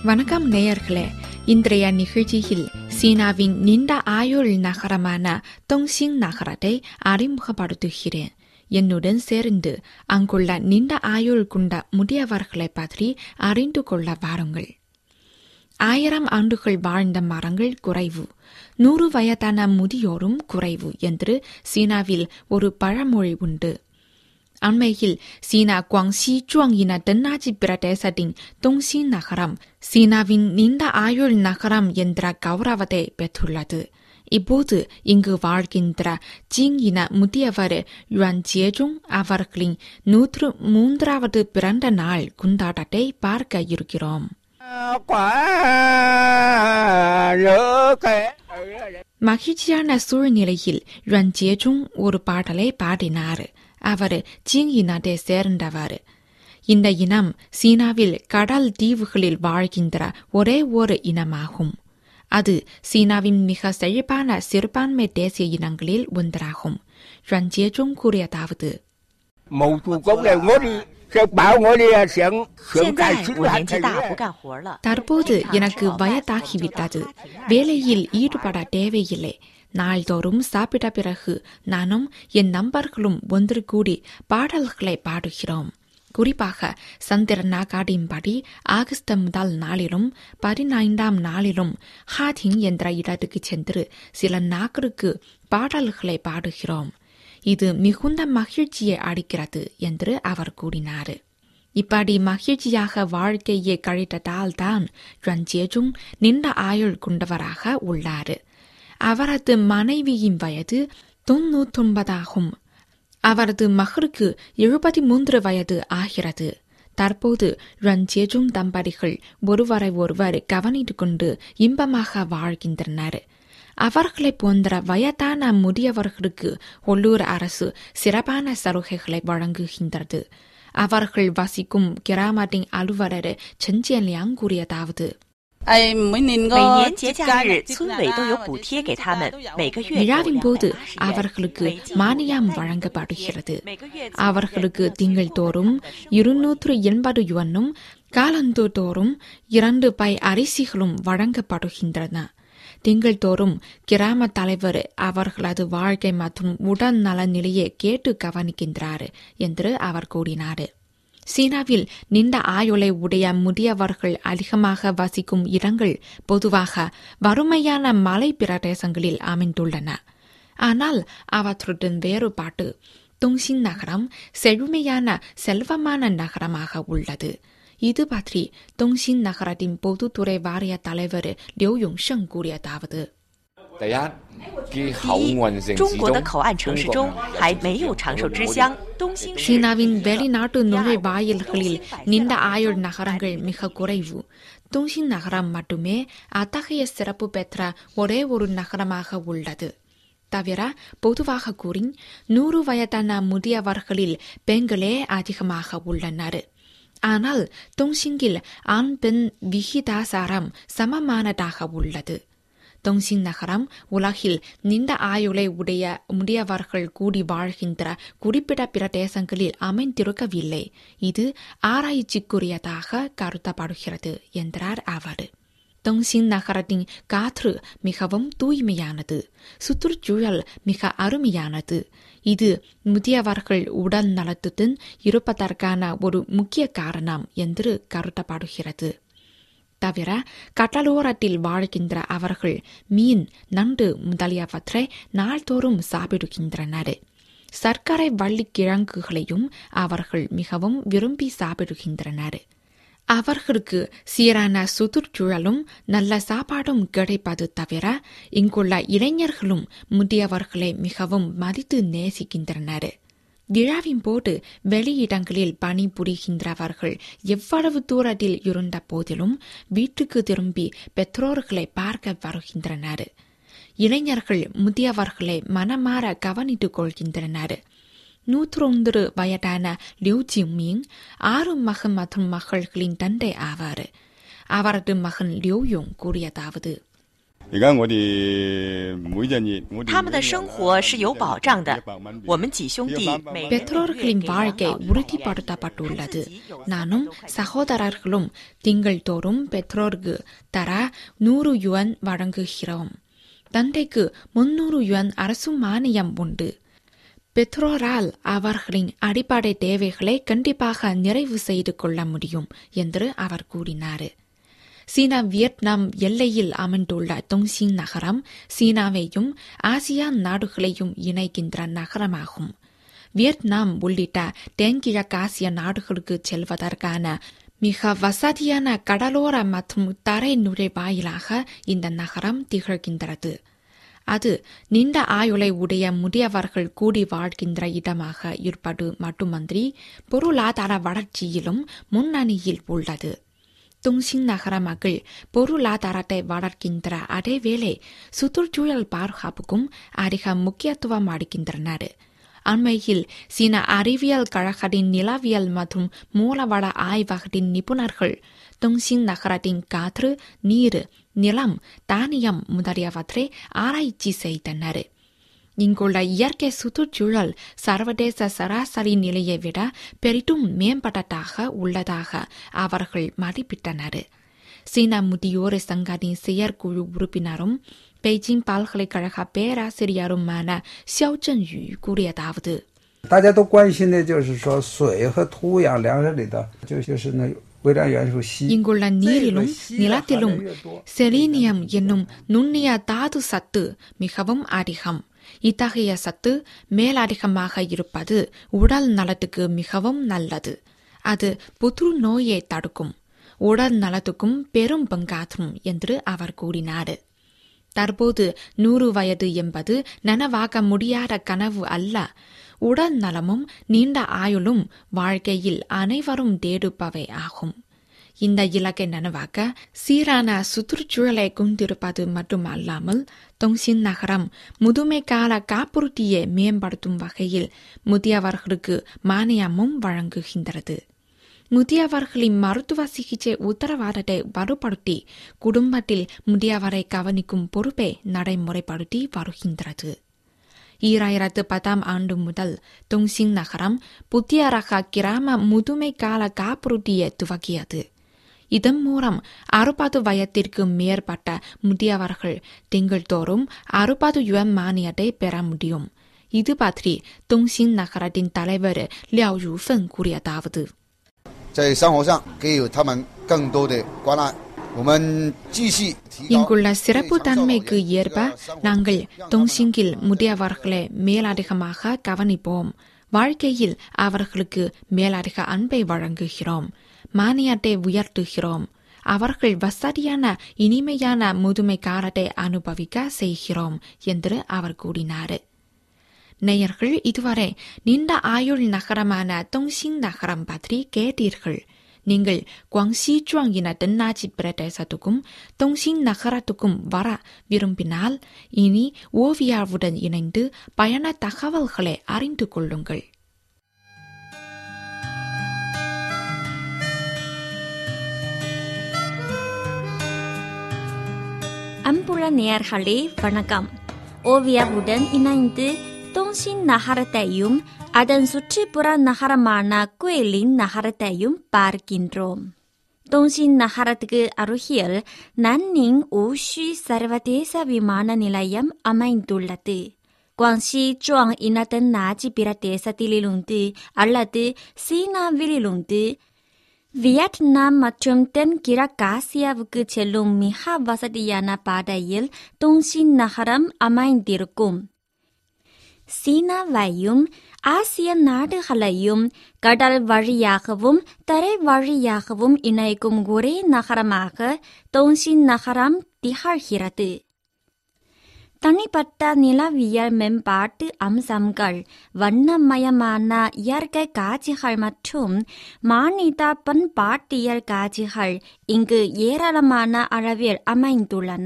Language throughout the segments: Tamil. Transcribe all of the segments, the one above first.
வணக்கம் நேயர்களே இன்றைய நிகழ்ச்சியில் சீனாவின் நீண்ட ஆயுள் நகரமான தொங்சிங் நகரத்தை அறிமுகப்படுத்துகிறேன் என்னுடன் சேர்ந்து அங்குள்ள நீண்ட ஆயுள் கொண்ட முதியவர்களை பற்றி அறிந்து கொள்ள வாருங்கள் ஆயிரம் ஆண்டுகள் வாழ்ந்த மரங்கள் குறைவு நூறு வயதான முதியோரும் குறைவு என்று சீனாவில் ஒரு பழமொழி உண்டு அண்மையில் சீனா குவாங்சி ஜுவாங் இன தென்னாட்சி பிரதேசத்தின் தொங்சி நகரம் சீனாவின் நீண்ட ஆயுள் நகரம் என்ற கௌரவத்தை பெற்றுள்ளது இப்போது இங்கு வாழ்கின்ற ஜிங் இன முதியவர் யுவான் ஜேஜுங் அவர்களின் நூற்று மூன்றாவது பிறந்த நாள் கொண்டாட்டத்தை பார்க்க இருக்கிறோம் மகிழ்ச்சியான சூழ்நிலையில் யுவான் ஜேஜுங் ஒரு பாடலை பாடினார் அவர் ஜிங் இனத்தை சேர்ந்தவர் இந்த இனம் சீனாவில் கடல் தீவுகளில் வாழ்கின்ற ஒரே ஒரு இனமாகும் அது சீனாவின் மிக செழிப்பான சிறுபான்மை தேசிய இனங்களில் ஒன்றாகும் ரஞ்சேஜும் கூறியதாவது 某主公来我的，这把我的想想现干在吃我饭吃年纪大不饭。 干活了， தற்போது எனக்கு வயதாகிவிட்டது வேலையில் ஈடுபட தேவையில்லை நாள்தோறும் சாப்பிட்ட பிறகு நானும் என் நண்பர்களும் ஒன்று கூடி பாடல்களை பாடுகிறோம் குறிப்பாக சந்திர நாகாடின்படி ஆகஸ்ட் முதல் நாளிலும் பதினைந்தாம் நாளிலும் ஹாதிங் என்ற இடத்துக்கு சென்று சில நாட்களுக்கு பாடல்களை பாடுகிறோம் இது மிகுந்த மகிழ்ச்சியை அளிக்கிறது என்று அவர் கூறினார் இப்படி மகிழ்ச்சியாக வாழ்க்கையை கழித்ததால் தான் ரஞ்சேஜும் நீண்ட ஆயுள் கொண்டவராக உள்ளார் அவரது மனைவியின் வயது தொன்னூற்றொன்பதாகும் அவரது மகளுக்கு எழுபத்தி மூன்று வயது ஆகிறது தற்போது ரஞ்சேஜும் தம்பதிகள் ஒருவரை ஒருவர் கவனித்துக் கொண்டு இன்பமாக வாழ்கின்றனர் அவர்களைப் போன்ற வயதான முதியவர்களுக்கு உள்ளூர் அரசு சிறப்பான சலுகைகளை வழங்குகின்றது அவர்கள் வசிக்கும் கிராமத்தின் அலுவலர் செஞ்சியன்லியாங் கூறியதாவது 哎，每年個每年节假日， 節村委都有補貼給他們，每個月有 விழாவின் போது 230元 அவர்களுக்கு 每季 மானியம் 500 வழங்கப்படுகிறது 每个月 அவர்களுக்கு திங்கள் தோறும் இருநூற்று எண்பது யுவனும் காலந்து தோறும் இரண்டு பை அரிசிகளும் வழங்கப்படுகின்றன திங்கள் தோறும் கிராம தலைவர் அவர்களது வாழ்க்கை மற்றும் உடல் நல நிலையை கேட்டு கவனிக்கின்றார் என்று அவர் கூறினார் சீனாவில் நீண்ட ஆயுளை உடைய முதியவர்கள் அதிகமாக வசிக்கும் இடங்கள் பொதுவாக வறுமையான மலை பிரதேசங்களில் அமைந்துள்ளன ஆனால் அவற்றுடன் வேறுபாட்டு தொங்சின் நகரம் செழுமையான செல்வமான நகரமாக உள்ளது இது பற்றி தொங்சின் நகரத்தின் பொதுத்துறை வாரிய தலைவர் லிu யொங்ஷெங் கூறியதாவது 第一，既口岸城市中國的中口岸城市中還沒有長壽之鄉東興市。 சீனாவின் வெளிநாட்டு நுழைவாயில்களில் நீண்ட ஆயுள் நகரங்கள் மிக குறைவு துங்சின் நகரம் மட்டுமே அத்தகைய சிறப்பு பெற்ற ஒரே ஒரு நகரமாக உள்ளது தவிர பொதுவாக கூறி நூறு வயதான முதியவர்களில் பெண்களே அதிகமாக உள்ளனர் ஆனால் தொங்சிங்கில் ஆண் பெண் விகிதாசாரம் சமமானதாக உள்ளது தொங்சிங் நகரம் உலகில் நீண்ட ஆயுளை உடைய முதியவர்கள் கூடி வாழ்கின்ற குறிப்பிட்ட பிரதேசங்களில் அமைந்திருக்கவில்லை இது ஆராய்ச்சிக்குரியதாக கருதப்படுகிறது என்றார் அவர் தொங்சிங் நகரத்தின் காற்று மிகவும் தூய்மையானது சுற்றுச்சூழல் மிக அருமையானது இது முதியவர்கள் உடல் நலத்துடன் இருப்பதற்கான ஒரு முக்கிய காரணம் என்று கருதப்படுகிறது தவிர கடலோரத்தில் வாழ்கின்ற அவர்கள் மீன் நண்டு முதலியவற்றை நாள்தோறும் சாப்பிடுகின்றனர் சர்க்கரை வள்ளிக்கிழங்குகளையும் அவர்கள் மிகவும் விரும்பி சாப்பிடுகின்றனர் அவர்களுக்கு சீரான சுற்றுச்சூழலும் நல்ல சாப்பாடும் கிடைப்பது தவிர இங்குள்ள இளைஞர்களும் முதியவர்களை மிகவும் மதித்து நேசிக்கின்றனர் விழாவின் போது வெளியிடங்களில் பணிபுரிகின்றவர்கள் எவ்வளவு தூரத்தில் இருந்த போதிலும் வீட்டுக்கு திரும்பி பெற்றோர்களை பார்க்க வருகின்றனர் இளைஞர்கள் முதியவர்களை மனமாற கவனித்துக் கொள்கின்றனர் நூற்றொன்று வயதான லியூ ஜிங்மிங் ஆறு மகன் மற்றும் மகள்களின் தந்தை ஆவார் அவரது மகன் லியூ யோங் கூறியதாவது 你看我的每一日，我他们的生活是有保障的。我们几兄弟每人 பெற்றோர்களின் வாழ்க்கை உறுதிப்படுத்தப்பட்டுள்ளது நானும் சகோதரர்களும் திங்கள் தோறும் பெற்றோருக்கு தர நூறு யுவன் வழங்குகிறோம் தந்தைக்கு முன்னூறு யுவன் அரசு மானியம் உண்டு பெற்றோரால் அவர்களின் அடிப்படை தேவைகளை கண்டிப்பாக நிறைவு செய்து கொள்ள முடியும் என்று அவர் கூறினார் சீனா வியட்நாம் எல்லையில் அமைந்துள்ள தொங்சிங் நகரம் சீனாவையும் ஆசியான் நாடுகளையும் இணைக்கின்ற நகரமாகும் வியட்நாம் உள்ளிட்ட தென்கிழக்காசிய நாடுகளுக்கு செல்வதற்கான மிக வசதியான கடலோர மற்றும் தரை நுழைவாயிலாக இந்த நகரம் திகழ்கின்றது அது நீண்ட ஆயுளை உடைய முதியவர்கள் கூடி வாழ்கின்ற இடமாக இருப்பது மட்டுமன்றி பொருளாதார வளர்ச்சியிலும் முன்னணியில் உள்ளது துங்சிங் நகர மக்கள் பொருளாதாரத்தை வளர்க்கின்ற அதேவேளை சுற்றுச்சூழல் பாதுகாப்புக்கும் அதிக முக்கியத்துவம் அளிக்கின்றனர் அண்மையில் சீன அறிவியல் கழகத்தின் நிலவியல் மற்றும் மூலவள ஆய்வகத்தின் நிபுணர்கள் தொங்சிங் நகரத்தின் காற்று நீர் நிலம் தானியம் முதலியவற்றை ஆராய்ச்சி செய்தனர் இங்குள்ள இயற்கை சுற்றுச்சூழல் சர்வதேச சராசரி நிலையை விட பெரிதும் மேம்பட்டதாக உள்ளதாக அவர்கள் மதிப்பிட்டனர் சீனா முதியோர் சங்கத்தின் செயற்குழு உறுப்பினரும் பெய்ஜிங் பல்கலைக்கழக பேராசிரியருமான xiao zhenyu கூறியதாவது 大家都关心的就是说水和土壤粮食里的就就是那微量元素硒。 இங்குள்ள நீரிலும் நிலத்திலும் 这个硒的含量越多 செலீனியம் என்னும் நுண்ணிய தாது சத்து மிகவும் அதிகம் இத்தகைய சத்து மேலதிகமாக இருப்பது உடல் நலத்துக்கு மிகவும் நல்லது அது புற்றுநோயை தடுக்கும் உடல் நலத்துக்கும் பெரும் பங்காற்றும் என்று அவர் கூறினார் தற்போது நூறு வயது என்பது நனவாக்க முடியாத கனவு அல்ல உடல் நலமும் நீண்ட ஆயுளும் வாழ்க்கையில் அனைவரும் தேடுப்பவை ஆகும் இந்த இலக்கை நனவாக்க சீரான சுற்றுச்சூழலை கொண்டிருப்பது மட்டுமல்லாமல் தொங்சின் நகரம் முதுமை கால காப்புறுதியை மேம்படுத்தும் வகையில் முதியவர்களுக்கு மானியமும் வழங்குகின்றது முதியவர்களின் மருத்துவ சிகிச்சை உத்தரவாதத்தை வலுப்படுத்தி குடும்பத்தில் முதியவரை கவனிக்கும் பொறுப்பை நடைமுறைப்படுத்தி வருகின்றது ஈராயிரத்து பத்தாம் ஆண்டு முதல் தொங்சிங் நகரம் புதிய ரக கிராம முதுமை கால காப்புறுதியை துவக்கியது இதன் மூலம் அறுபது வயதிற்கு மேற்பட்ட முதியவர்கள் திங்கள்தோறும் அறுபது யுவன் மானியத்தை பெற முடியும் இது பற்றி தொங்சிங் நகரத்தின் தலைவர் லியாவ் ருஃபன் கூறியதாவது 在生活上给予他们更多的关爱。我们继续提高 இங்குள்ள சிறப்பு தன்மைக்கு ஏற்ப நாங்கள் தொங்சிங்கில் முதியவர்களை மேலதிகமாக கவனிப்போம் வாழ்க்கையில் அவர்களுக்கு மேலதிக அன்பை வழங்குகிறோம் மானியத்தை உயர்த்துகிறோம் அவர்கள் வசதியான இனிமையான முதுமை காலத்தை அனுபவிக்க செய்கிறோம் என்று அவர் கூறினார் நேயர்கள் இதுவரை நீண்ட ஆயுள் நகரமான தொங்சிங் நகரம் பற்றி கேட்டீர்கள் நீங்கள் குவாங்சி ஜுவாங் இன தென்னாட்சி பிரதேசத்துக்கும் தொங்சிங் நகரத்துக்கும் வர விரும்பினால் இனி ஓவியாவுடன் இணைந்து பயண தகவல்களை அறிந்து கொள்ளுங்கள் அன்புள்ள நேயர்களே வணக்கம் ஓவியாவுடன் இணைந்து தொங்சின் நகரத்தையும் அதன் சுற்றுப்புற நகரமான குயிலின் நகரத்தையும் பார்க்கின்றோம் தொங்சின் நகரத்துக்கு அருகில் நன்னிங் ஊஷி சர்வதேச விமான நிலையம் அமைந்துள்ளது குவாங்சி ஜுவாங் இனத்தின் நாஜி பிரதேசத்திலிருந்து அல்லது சீனாவிலிருந்து வியட்நாம் மற்றும் தென்கிழக்காசியாவுக்கு செல்லும் மிக வசதியான பாதையில் தொங்சின் நகரம் அமைந்திருக்கும் சீனாவையும் ஆசிய நாடுகளையும் கடல் வழியாகவும் தரை வழியாகவும் இணைக்கும் ஒரே நகரமாக தொங்சின் நகரம் திகழ்கிறது தனிப்பட்ட நிலவியல் மேம்பாட்டு அம்சங்கள் வண்ணமயமான இயற்கை காட்சிகள் மற்றும் மானிட பண்பாட்டியல் காட்சிகள் இங்கு ஏராளமான அளவில் அமைந்துள்ளன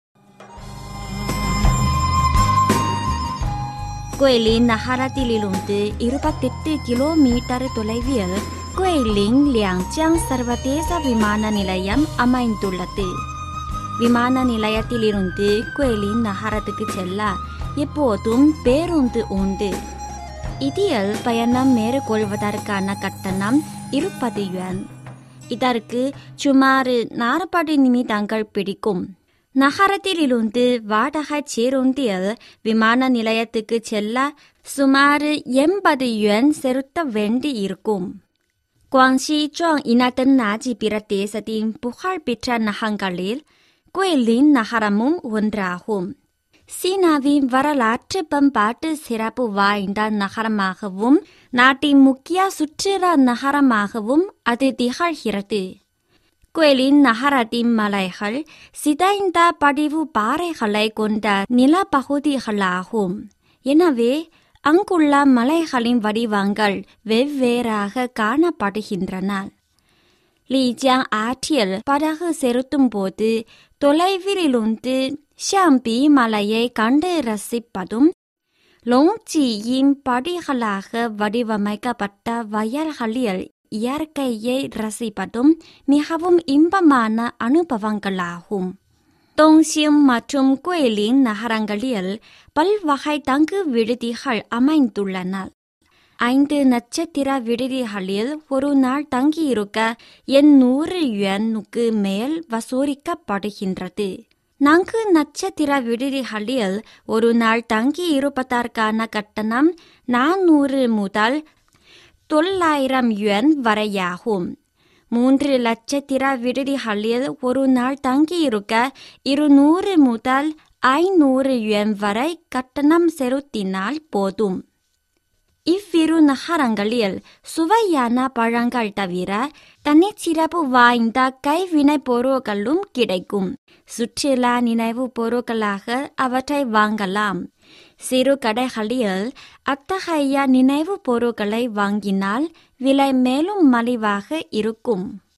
குயிலின் நகரத்திலிருந்து இருபத்தெட்டு கிலோமீட்டர் தொலைவில் குயிலிங் லியாங்ஜியாங் சர்வதேச விமான நிலையம் அமைந்துள்ளது விமான நிலையத்திலிருந்து குவேலின் நகரத்துக்கு செல்ல எப்போதும் பேருந்து உண்டு இதில் பயணம் மேற்கொள்வதற்கான கட்டணம் இருபது யுவான் இதற்கு சுமார் நாற்பது நிமிடங்கள் பிடிக்கும் நகரத்திலிருந்து வாடகை பேருந்தில் விமான நிலையத்துக்கு செல்ல சுமார் எண்பது யுவான் செலுத்த வேண்டி இருக்கும் குவாங்சி ஜோங் இனத்தின் நாஜி பிரதேசத்தின் புகழ்பெற்ற நகங்களில் குயிலின் நகரமும் ஒன்றாகும் சீனாவின் வரலாற்று பண்பாட்டு சிறப்பு வாய்ந்த நகரமாகவும் நாட்டின் முக்கிய சுற்றுலா நகரமாகவும் அது திகழ்கிறது குயிலின் நகரத்தின் மலைகள் சிதைந்த படிவு பாறைகளை கொண்ட நிலப்பகுதிகளாகும் எனவே அங்குள்ள மலைகளின் வடிவங்கள் வெவ்வேறாக காணப்படுகின்றன லீஜியாங் ஆற்றில் படகு செலுத்தும் போது தொலைவிலிருந்து ஷாம்பி மலையை கண்டு ரசிப்பதும் லோங்ஜியின் படிகளாக வடிவமைக்கப்பட்ட வயல்களில் இயற்கையை ரசிப்பதும் மிகவும் இன்பமான அனுபவங்களாகும் தோங்சியம் மற்றும் குயிலின் நகரங்களில் பல்வகை தங்கு விடுதிகள் அமைந்துள்ளன ஐந்து நட்சத்திர விடுதிகளில் ஒரு நாள் தங்கியிருக்க எண்ணூறு யுவானுக்கு மேல் வசூலிக்கப்படுகின்றது நான்கு நட்சத்திர விடுதிகளில் ஒரு நாள் தங்கியிருப்பதற்கான கட்டணம் நானூறு முதல் தொள்ளாயிரம் யுவான் வரையாகும் மூன்று நட்சத்திர விடுதிகளில் ஒரு நாள் தங்கியிருக்க இருநூறு முதல் ஐநூறு யுவான் வரை கட்டணம் செலுத்தினால் போதும் இவ்விரு நகரங்களில் சுவையான பழங்கள் தவிர தனிச்சிறப்பு வாய்ந்த கைவினைப் பொருட்களும் கிடைக்கும் சுற்றுலா நினைவு பொருட்களாக அவற்றை வாங்கலாம் சிறு கடைகளில் அத்தகைய நினைவு பொருட்களை வாங்கினால் விலை மேலும் மலிவாக இருக்கும்